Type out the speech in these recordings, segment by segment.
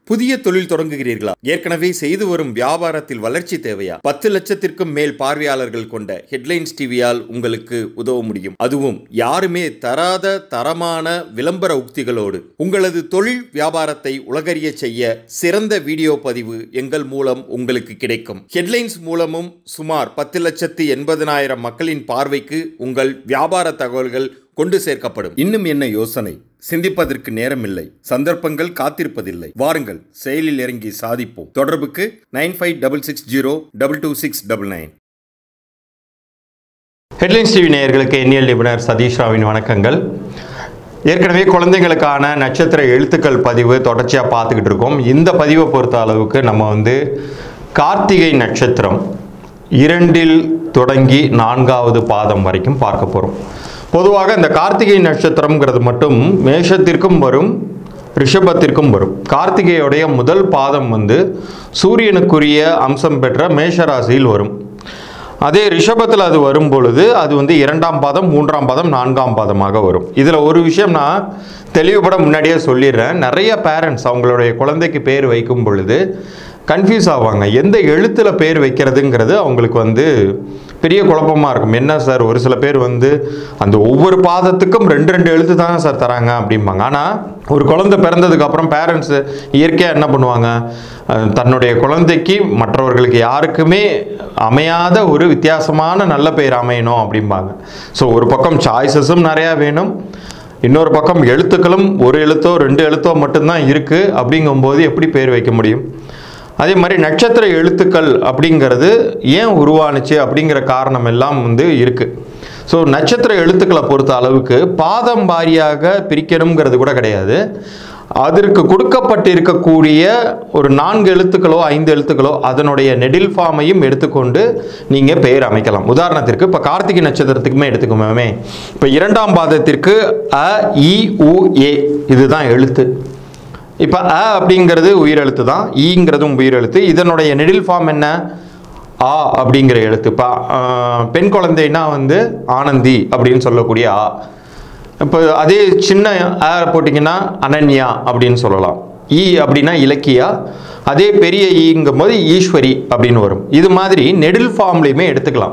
புதிய தொழில் தொடங்குகிறீர்களா ஏற்கனவே செய்து வரும் வியாபாரத்தில் வளர்ச்சி தேவையா பத்து லட்சத்திற்கும் மேல் பார்வையாளர்கள் கொண்ட ஹெட்லைன்ஸ் டிவியால் உங்களுக்கு உதவ முடியும் அதுவும் யாருமே தராத தரமான விளம்பர உக்திகளோடு உங்களது தொழில் வியாபாரத்தை உலகறிய செய்ய சிறந்த வீடியோ பதிவு எங்கள் மூலம் உங்களுக்கு கிடைக்கும் ஹெட்லைன்ஸ் மூலமும் சுமார் பத்து லட்சத்து எண்பதனாயிரம் மக்களின் பார்வைக்கு உங்கள் வியாபார தகவல்கள் கொண்டு சேர்க்கப்படும் இன்னும் என்ன யோசனை சிந்திப்பதற்கு நேரமில்லை சந்தர்ப்பங்கள் காத்திருப்பதில்லை வாருங்கள் செயலில் இறங்கி சாதிப்போம் தொடர்புக்கு nine five double six zero double two six double nine headlines TV நேயர்களுக்கு எண்ணியல் நிபுணர் சதீஷ் ராவின் வணக்கங்கள் ஏற்கனவே குழந்தைங்களுக்கான நட்சத்திர எழுத்துக்கள் பதிவு தொடர்ச்சியாக பார்த்துக்கிட்டு இருக்கோம் இந்த பதிவை பொறுத்த அளவுக்கு நம்ம வந்து கார்த்திகை நட்சத்திரம் இரண்டில் தொடங்கி நான்காவது பாதம் வரைக்கும் பார்க்க போகிறோம் பொதுவாக இந்த கார்த்திகை நட்சத்திரம்ங்கிறது மட்டும் மேஷத்திற்கும் வரும் ரிஷபத்திற்கும் வரும் கார்த்திகையோடைய முதல் பாதம் வந்து சூரியனுக்குரிய அம்சம் பெற்ற மேஷராசியில் வரும் அதே ரிஷபத்தில் அது வரும் பொழுது அது வந்து இரண்டாம் பாதம் மூன்றாம் பாதம் நான்காம் பாதமாக வரும் இதில் ஒரு விஷயம் நான் தெளிவுபட முன்னாடியே சொல்லிடுறேன் நிறைய பேரண்ட்ஸ் அவங்களுடைய குழந்தைக்கு பேர் வைக்கும் பொழுது கன்ஃபியூஸ் ஆவாங்க எந்த எழுத்தில் பேர் வைக்கிறதுங்கிறது அவங்களுக்கு வந்து பெரிய குழப்பமாக இருக்கும் என்ன சார் ஒரு சில பேர் வந்து அந்த ஒவ்வொரு பாதத்துக்கும் ரெண்டு ரெண்டு எழுத்து தாங்க சார் தராங்க அப்படிம்பாங்க ஆனால் ஒரு குழந்தை பிறந்ததுக்கு அப்புறம் பேரண்ட்ஸு இயற்கையாக என்ன பண்ணுவாங்க அஹ் தன்னுடைய குழந்தைக்கு மற்றவர்களுக்கு யாருக்குமே அமையாத ஒரு வித்தியாசமான நல்ல பெயர் அமையணும் அப்படிம்பாங்க ஸோ ஒரு பக்கம் சாய்ஸஸும் நிறையா வேணும் இன்னொரு பக்கம் எழுத்துக்களும் ஒரு எழுத்தோ ரெண்டு எழுத்தோ மட்டும்தான் இருக்குது அப்படிங்கும்போது எப்படி பேர் வைக்க முடியும் அதே மாதிரி நட்சத்திர எழுத்துக்கள் அப்படிங்கிறது ஏன் உருவானுச்சு அப்படிங்கிற காரணம் எல்லாம் வந்து இருக்குது ஸோ நட்சத்திர எழுத்துக்களை பொறுத்த அளவுக்கு பாதம் வாரியாக பிரிக்கணுங்கிறது கூட கிடையாது அதற்கு கொடுக்கப்பட்டிருக்கக்கூடிய ஒரு நான்கு எழுத்துக்களோ ஐந்து எழுத்துக்களோ அதனுடைய நெடில் ஃபார்மையும் எடுத்துக்கொண்டு நீங்கள் பெயர் அமைக்கலாம் உதாரணத்திற்கு இப்போ கார்த்திகை நட்சத்திரத்துக்குமே எடுத்துக்கோமே இப்போ இரண்டாம் பாதத்திற்கு அ இ உ ஏ இதுதான் எழுத்து இப்போ அ அப்படிங்கிறது உயிரெழுத்து தான் ஈங்கிறதும் உயிரெழுத்து இதனுடைய நெடில் ஃபார்ம் என்ன ஆ அப்படிங்கிற எழுத்து இப்போ ஆஹ், பெண் குழந்தைன்னா வந்து ஆனந்தி அப்படின்னு சொல்லக்கூடிய ஆ இப்போ அதே சின்ன ஆ போட்டிங்கன்னா அனன்யா அப்படின்னு சொல்லலாம் ஈ அப்படின்னா இலக்கியா அதே பெரிய ஈங்கும் போது ஈஸ்வரி அப்படின்னு வரும் இது மாதிரி நெடில் ஃபார்ம்லையுமே எடுத்துக்கலாம்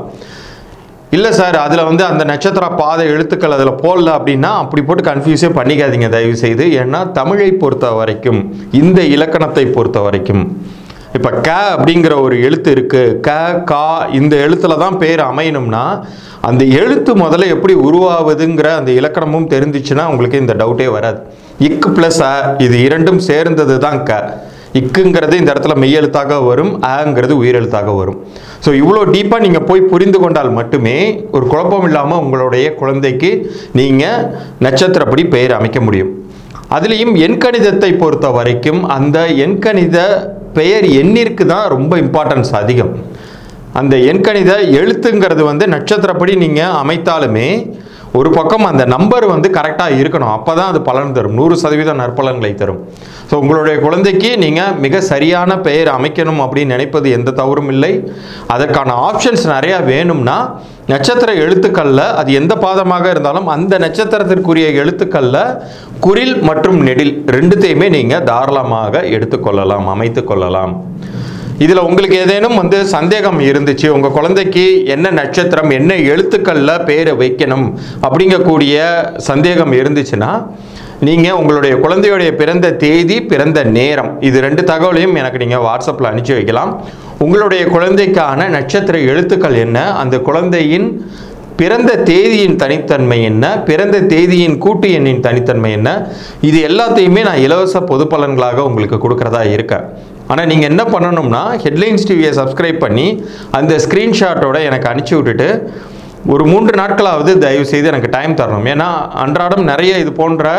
இல்லை சார் அதில் வந்து அந்த நட்சத்திர பாத எழுத்துக்கள் அதில் போடல அப்படின்னா அப்படி போட்டு கன்ஃபியூஸே பண்ணிக்காதீங்க தயவு செய்து ஏன்னா தமிழை பொறுத்த வரைக்கும் இந்த இலக்கணத்தை பொறுத்த வரைக்கும் இப்போ க அப்படிங்கிற ஒரு எழுத்து இருக்கு க கா இந்த எழுத்துல தான் பேர் அமையணும்னா அந்த எழுத்து முதல்ல எப்படி உருவாகுதுங்கிற அந்த இலக்கணமும் தெரிஞ்சிச்சுன்னா உங்களுக்கு இந்த டவுட்டே வராது இக்கு ப்ளஸ் அ இது இரண்டும் சேர்ந்தது தான் க இக்குங்கிறது இந்த இடத்துல மெய்யெழுத்தாக வரும் ஆங்கிறது உயிரெழுத்தாக வரும் ஸோ இவ்வளோ டீப்பாக நீங்கள் போய் புரிந்து கொண்டால் மட்டுமே ஒரு குழப்பம் இல்லாமல் உங்களுடைய குழந்தைக்கு நீங்கள் நட்சத்திரப்படி பெயர் அமைக்க முடியும் அதுலேயும் எண்கணிதத்தை பொறுத்த வரைக்கும் அந்த எண்கணித பெயர் எண்ணிற்கு தான் ரொம்ப இம்பார்ட்டன்ஸ் அதிகம் அந்த எண்கணித எழுத்துங்கிறது வந்து நட்சத்திரப்படி நீங்கள் அமைத்தாலுமே ஒரு பக்கம் அந்த நம்பர் வந்து கரெக்டாக இருக்கணும் அப்போ தான் அது பலன் தரும் நூறு சதவீதம் நற்பலன்களை தரும் ஸோ உங்களுடைய குழந்தைக்கு நீங்கள் மிக சரியான பெயர் அமைக்கணும் அப்படின்னு நினைப்பது எந்த தவறும் இல்லை அதற்கான ஆப்ஷன்ஸ் நிறையா வேணும்னா நட்சத்திர எழுத்துக்களில் அது எந்த பாதமாக இருந்தாலும் அந்த நட்சத்திரத்திற்குரிய எழுத்துக்களில் குரில் மற்றும் நெடில் ரெண்டுத்தையுமே நீங்கள் தாராளமாக எடுத்துக்கொள்ளலாம் அமைத்து கொள்ளலாம் இதில் உங்களுக்கு ஏதேனும் வந்து சந்தேகம் இருந்துச்சு உங்கள் குழந்தைக்கு என்ன நட்சத்திரம் என்ன எழுத்துக்களில் பேரை வைக்கணும் அப்படிங்கக்கூடிய சந்தேகம் இருந்துச்சுன்னா நீங்கள் உங்களுடைய குழந்தையுடைய பிறந்த தேதி பிறந்த நேரம் இது ரெண்டு தகவலையும் எனக்கு நீங்கள் வாட்ஸ்அப்பில் அனுப்பிச்சி வைக்கலாம் உங்களுடைய குழந்தைக்கான நட்சத்திர எழுத்துக்கள் என்ன அந்த குழந்தையின் பிறந்த தேதியின் தனித்தன்மை என்ன பிறந்த தேதியின் கூட்டு எண்ணின் தனித்தன்மை என்ன இது எல்லாத்தையுமே நான் இலவச பொது பலன்களாக உங்களுக்கு கொடுக்குறதா இருக்கேன் ஆனால் நீங்கள் என்ன பண்ணணும்னா ஹெட்லைன்ஸ் டிவியை சப்ஸ்கிரைப் பண்ணி அந்த ஸ்க்ரீன்ஷாட்டோட எனக்கு அனுப்பிச்சி விட்டுட்டு ஒரு மூன்று நாட்களாவது தயவு செய்து எனக்கு டைம் தரணும் ஏன்னா அன்றாடம் நிறைய இது போன்ற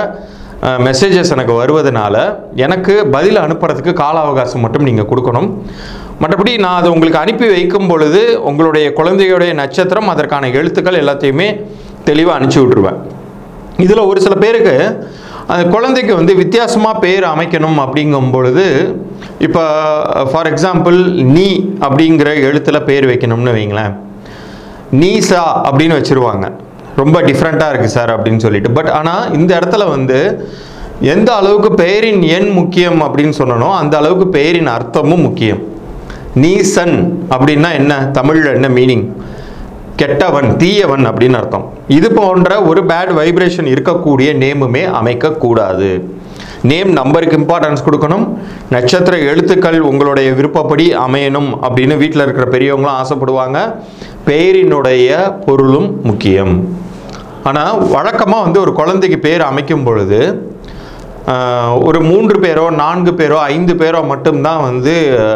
மெசேஜஸ் எனக்கு வருவதனால எனக்கு பதில் அனுப்புறதுக்கு கால அவகாசம் மட்டும் நீங்கள் கொடுக்கணும் மற்றபடி நான் அதை உங்களுக்கு அனுப்பி வைக்கும் பொழுது உங்களுடைய குழந்தையுடைய நட்சத்திரம் அதற்கான எழுத்துக்கள் எல்லாத்தையுமே தெளிவாக அனுப்பிச்சி விட்ருவேன் இதில் ஒரு சில பேருக்கு அந்த குழந்தைக்கு வந்து வித்தியாசமாக பேர் அமைக்கணும் அப்படிங்கும் பொழுது இப்போ ஃபார் எக்ஸாம்பிள் நீ அப்படிங்கிற எழுத்தில் பேர் வைக்கணும்னு வைங்களேன் நீசா அப்படின்னு வச்சுருவாங்க ரொம்ப டிஃப்ரெண்ட்டாக இருக்குது சார் அப்படின்னு சொல்லிட்டு பட் ஆனால் இந்த இடத்துல வந்து எந்த அளவுக்கு பெயரின் எண் முக்கியம் அப்படின்னு சொன்னனோ அந்த அளவுக்கு பெயரின் அர்த்தமும் முக்கியம் நீசன் அப்படின்னா என்ன தமிழில் என்ன மீனிங் கெட்டவன் தீயவன் அப்படின்னு அர்த்தம் இது போன்ற ஒரு பேட் வைப்ரேஷன் இருக்கக்கூடிய நேமுமே அமைக்கக்கூடாது நேம் நம்பருக்கு இம்பார்ட்டன்ஸ் கொடுக்கணும் நட்சத்திர எழுத்துக்கள் உங்களுடைய விருப்பப்படி அமையணும் அப்படின்னு வீட்டில் இருக்கிற பெரியவங்களும் ஆசைப்படுவாங்க பெயரினுடைய பொருளும் முக்கியம் ஆனால் வழக்கமாக வந்து ஒரு குழந்தைக்கு பேர் அமைக்கும் பொழுது ஆஹ், ஒரு மூன்று பேரோ நான்கு பேரோ ஐந்து பேரோ மட்டும்தான் வந்து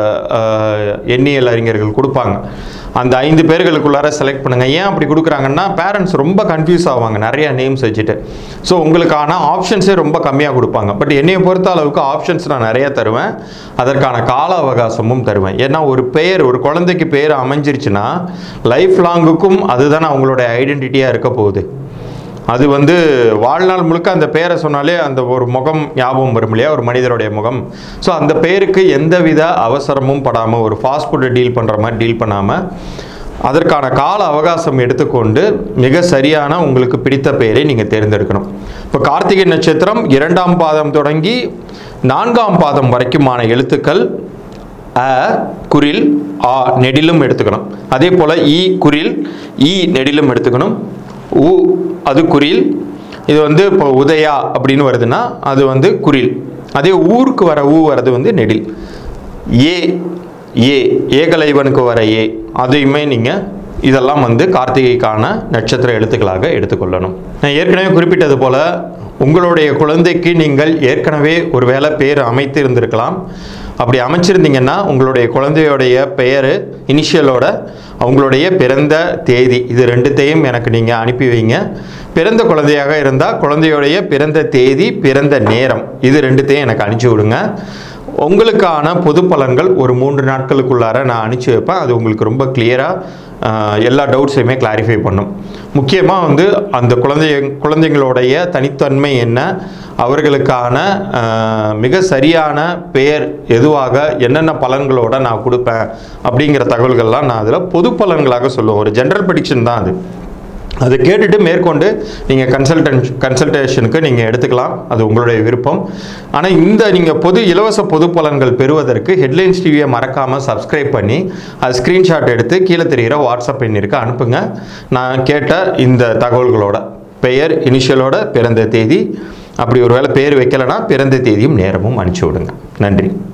ஆஹ், எண்ணியல் அறிஞர்கள் கொடுப்பாங்க அந்த ஐந்து பேர்களுக்குள்ளார செலக்ட் பண்ணுங்க ஏன் அப்படி கொடுக்குறாங்கன்னா பேரண்ட்ஸ் ரொம்ப கன்ஃபியூஸ் ஆவாங்க நிறைய நேம்ஸ் வச்சுட்டு ஸோ உங்களுக்கான ஆப்ஷன்ஸே ரொம்ப கம்மியாக கொடுப்பாங்க பட் என்னையை பொறுத்த அளவுக்கு ஆப்ஷன்ஸ் நான் நிறைய தருவேன் அதற்கான கால அவகாசமும் தருவேன் ஏன்னா ஒரு பெயர் ஒரு குழந்தைக்கு பேர் அமைஞ்சிருச்சுன்னா லைஃப் லாங்குக்கும் அதுதான் அவங்களோட ஐடென்டிட்டியாக இருக்க போகுது அது வந்து வாழ்நாள் முழுக்க அந்த பேரை சொன்னாலே அந்த ஒரு முகம் ஞாபகம் வரும் இல்லையா ஒரு மனிதருடைய முகம் ஸோ அந்த பேருக்கு எந்தவித அவசரமும் படாமல் ஒரு ஃபாஸ்ட் ஃபுட்டை டீல் பண்ணுற மாதிரி டீல் பண்ணாமல் அதற்கான கால அவகாசம் எடுத்துக்கொண்டு மிக சரியான உங்களுக்கு பிடித்த பெயரை நீங்கள் தேர்ந்தெடுக்கணும் இப்போ கார்த்திகை நட்சத்திரம் இரண்டாம் பாதம் தொடங்கி நான்காம் பாதம் வரைக்குமான எழுத்துக்கள் அ குரில் ஆ நெடிலும் எடுத்துக்கணும் அதே போல் இ குரில் ஈ நெடிலும் எடுத்துக்கணும் உ அது குரில் இது வந்து இப்போ உதயா அப்படின்னு வருதுன்னா அது வந்து குரில் அதே ஊருக்கு வர ஊ வர்றது வந்து நெடில் ஏ ஏ ஏகலைவனுக்கு வர ஏ அதையுமே நீங்கள் இதெல்லாம் வந்து கார்த்திகைக்கான நட்சத்திர எழுத்துக்களாக எடுத்துக்கொள்ளணும் நான் ஏற்கனவே குறிப்பிட்டது போல உங்களுடைய குழந்தைக்கு நீங்கள் ஏற்கனவே ஒரு வேளை பேர் அமைத்து இருந்திருக்கலாம் அப்படி அமைச்சிருந்தீங்கன்னா உங்களுடைய குழந்தையோடைய பெயர் இனிஷியலோட அவங்களுடைய பிறந்த தேதி இது ரெண்டுத்தையும் எனக்கு நீங்கள் அனுப்பி வைங்க பிறந்த குழந்தையாக இருந்தால் குழந்தையோடைய பிறந்த தேதி பிறந்த நேரம் இது ரெண்டுத்தையும் எனக்கு அனுப்பிச்சி விடுங்க உங்களுக்கான பொது பலன்கள் ஒரு மூன்று நாட்களுக்குள்ளார நான் அனுப்பிச்சி வைப்பேன் அது உங்களுக்கு ரொம்ப கிளியராக எல்லா டவுட்ஸையுமே கிளாரிஃபை பண்ணும் முக்கியமாக வந்து அந்த குழந்தை குழந்தைங்களுடைய தனித்தன்மை என்ன அவர்களுக்கான ஆஹ், மிக சரியான பெயர் எதுவாக என்னென்ன பலன்களோட நான் கொடுப்பேன் அப்படிங்கிற தகவல்கள்லாம் நான் அதில் பொது பலன்களாக சொல்லுவேன் ஒரு ஜென்ரல் ப்ரெடிக்ஷன் தான் அது அதை கேட்டுட்டு மேற்கொண்டு நீங்கள் கன்சல்டன் கன்சல்டேஷனுக்கு நீங்கள் எடுத்துக்கலாம் அது உங்களுடைய விருப்பம் ஆனால் இந்த நீங்கள் பொது இலவச பொது பலன்கள் பெறுவதற்கு ஹெட்லைன்ஸ் டிவியை மறக்காமல் சப்ஸ்கிரைப் பண்ணி அது ஸ்க்ரீன்ஷாட் எடுத்து கீழே தெரிகிற வாட்ஸ்அப் எண்ணிற்கு அனுப்புங்க நான் கேட்ட இந்த தகவல்களோட பெயர் இனிஷியலோட பிறந்த தேதி அப்படி ஒருவேளை பேர் வைக்கலைன்னா பிறந்த தேதியும் நேரமும் அனுப்பிச்சி விடுங்க நன்றி